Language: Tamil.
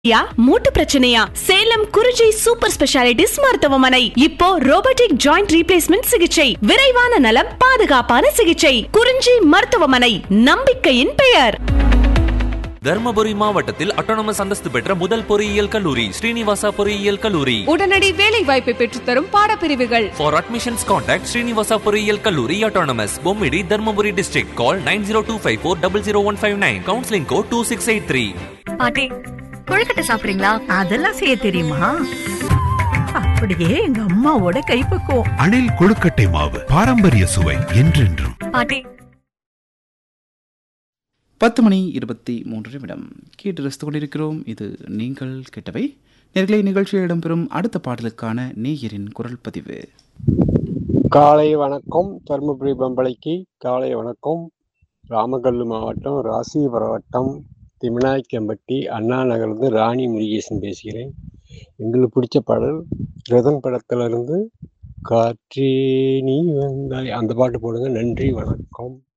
யா மூட்டு பிரச்சனையா சேலம் குறிஞ்சி சூப்பர் ஸ்பெஷாலிட்டிஸ் மருத்துவமனை இப்போ ரோபோட்டிக் ஜாயிண்ட் ரீப்ளேஸ்மெண்ட் சிகிச்சை விரைவான நலம் பாதுகாப்பான சிகிச்சை குறிஞ்சி மருத்துவமனை நம்பிக்கையின் பெயர் தர்மபுரி மாவட்டத்தில் அட்டானமஸ் அந்தஸ்து பெற்ற முதல் பொறியியல் கல்லூரி ஸ்ரீனிவாசா பொறியியல் கல்லூரி உடனடி வேலை வாய்ப்பை பெற்றுத்தரும் பாடப்பிரிவுகள் For admissions contact Srinivasa பொறியியல் கல்லூரி autonomous Bommidi Dharmapuri district call 9025400159 counseling code 2683 பாட்டி கொழுக்கட்டை சாப்பிடுறீங்களா அதெல்லாம் செய்ய தெரியுமா அப்படியே எங்க அம்மாவோட கைப்பக்குவம் அணில் கொழுக்கட்டை மாவு பாரம்பரிய சுவை என்றென்றும் பாட்டி பத்து மணி இருபத்தி மூன்று நிமிடம் கேட்டு ரசித்துக் கொண்டிருக்கிறோம் இது நீங்கள் கேட்டவை நேர்களை நிகழ்ச்சியில் இடம்பெறும் அடுத்த பாடலுக்கான நேயரின் குரல் பதிவு காலை வணக்கம் தருமபுரி பம்பளைக்கு காலை வணக்கம் ராமகல்லு மாவட்டம் ராசிபுரம் வட்டம் திமினாய்க்கம்பட்டி அண்ணா நகர்ந்து ராணி முருகேசன் பேசுகிறேன் எங்களுக்கு பிடிச்ச பாடல் ரதன் படத்துல இருந்து காற்றே நீ வந்தாய் அந்த பாட்டு போடுங்க நன்றி வணக்கம்